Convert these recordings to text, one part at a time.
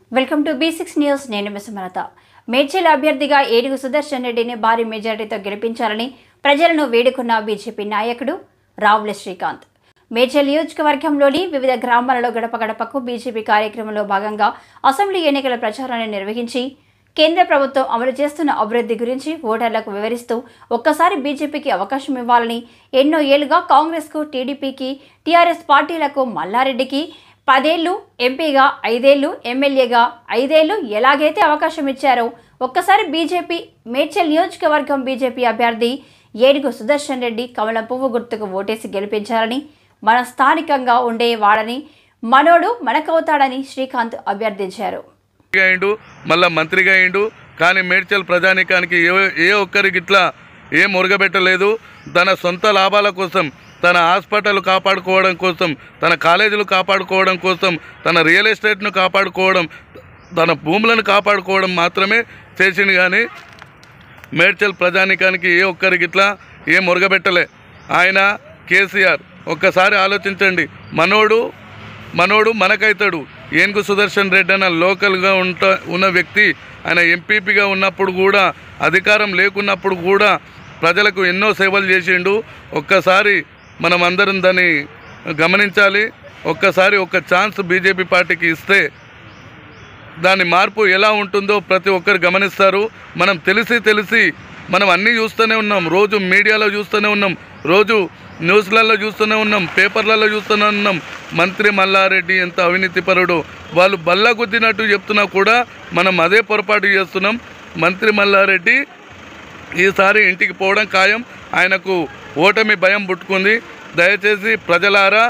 welcome to B six news నేను మిసమలత మేడ్చల్ అభ్యర్థిగా ఏడుగు సుదర్శన్ రెడ్డిని భారీ మెజారిటీతో గెలిపించాలని ప్రజలను వేడుకున్న బీజేపీ నాయకుడు రావుల శ్రీకాంత్ మేడ్చల్ నియోజకవర్గంలోని వివిధ గ్రామాలలో గడప గడపకు బీజేపీ కార్యక్రమంలో భాగంగా అసెంబ్లీ ఎన్నికల ప్రచారాన్ని నిర్వహించి కేంద్ర ప్రభుత్వం అమలు చేస్తున్న అభివృద్ధి గురించి ఓటర్లకు వివరిస్తూ ఒక్కసారి బీజేపీకి అవకాశం ఇవ్వాలని ఎన్నో ఏళ్లుగా కాంగ్రెస్కు టీడీపీకి టీఆర్ఎస్ పార్టీలకు మల్లారెడ్డికి పదేళ్లు ఎంపీగా ఐదేళ్లు ఎమ్మెల్యేగా ఐదేళ్లు ఎలాగైతే అవకాశం ఇచ్చారో ఒక్కసారి బీజేపీ మేడ్చల్ నియోజకవర్గం బీజేపీ అభ్యర్థి ఏడుగు సుదర్శన్ రెడ్డి కమలం పువ్వు గుర్తుకు ఓటేసి గెలిపించారని మన స్థానికంగా ఉండేవాడని మనోడు మనకవుతాడని శ్రీకాంత్ అభ్యర్థించారు మంత్రిగా అయిండు మళ్ళా మంత్రిగా అయిండు కానీ మేడ్చల్ ప్రజానీకానికి ఏ ఏ ఒక్కరికి ఇట్లా ఏం మురగబెట్టలేదు తన సొంత లాభాల కోసం తన హాస్పిటల్ కాపాడుకోవడం కోసం తన కాలేజీలు కాపాడుకోవడం కోసం తన రియల్ ఎస్టేట్ను కాపాడుకోవడం తన భూములను కాపాడుకోవడం మాత్రమే చేసిండు కానీ మేడ్చల్ ప్రజానీకానికి ఏ ఒక్కరికి ఇట్లా ఏం మురగబెట్టలే ఆయన కేసీఆర్ ఒక్కసారి ఆలోచించండి మనోడు మనోడు మనకైతాడు ఏనుగు సుదర్శన్ రెడ్డి అన్న లోకల్గా ఉంట ఉన్న వ్యక్తి ఆయన ఎంపీపీగా ఉన్నప్పుడు కూడా అధికారం లేకున్నప్పుడు కూడా ప్రజలకు ఎన్నో సేవలు చేసిండు ఒక్కసారి మనం అందరం దాన్ని గమనించాలి ఒక్కసారి ఒక్క ఛాన్స్ బీజేపీ పార్టీకి ఇస్తే దాని మార్పు ఎలా ఉంటుందో ప్రతి ఒక్కరు గమనిస్తారు మనం తెలిసి తెలిసి మనం అన్నీ చూస్తూనే ఉన్నాం రోజు మీడియాలో చూస్తూనే ఉన్నాం రోజు న్యూస్లలో చూస్తూనే ఉన్నాం పేపర్లలో చూస్తూనే ఉన్నాం మంత్రి మల్లారెడ్డి ఎంత అవినీతిపరుడు వాళ్ళు బల్ల గుద్దినట్టు చెప్తున్నా కూడా మనం అదే పొరపాటు చేస్తున్నాం మంత్రి మల్లారెడ్డి ఈసారి ఇంటికి పోవడం ఖాయం ఆయనకు ఓటమి భయం పుట్టుకుంది దయచేసి ప్రజలారా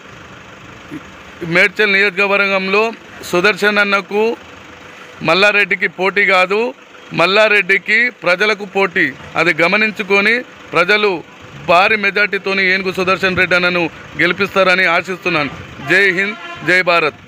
మేడ్చల్ నియోజకవర్గంలో సుదర్శన్ అన్నకు మల్లారెడ్డికి పోటీ కాదు మల్లారెడ్డికి ప్రజలకు పోటీ అది గమనించుకొని ప్రజలు భారీ మెజార్టీతోని ఏనుగు సుదర్శన్ రెడ్డి అన్నను గెలిపిస్తారని ఆశిస్తున్నాను జై హింద్ జై భారత్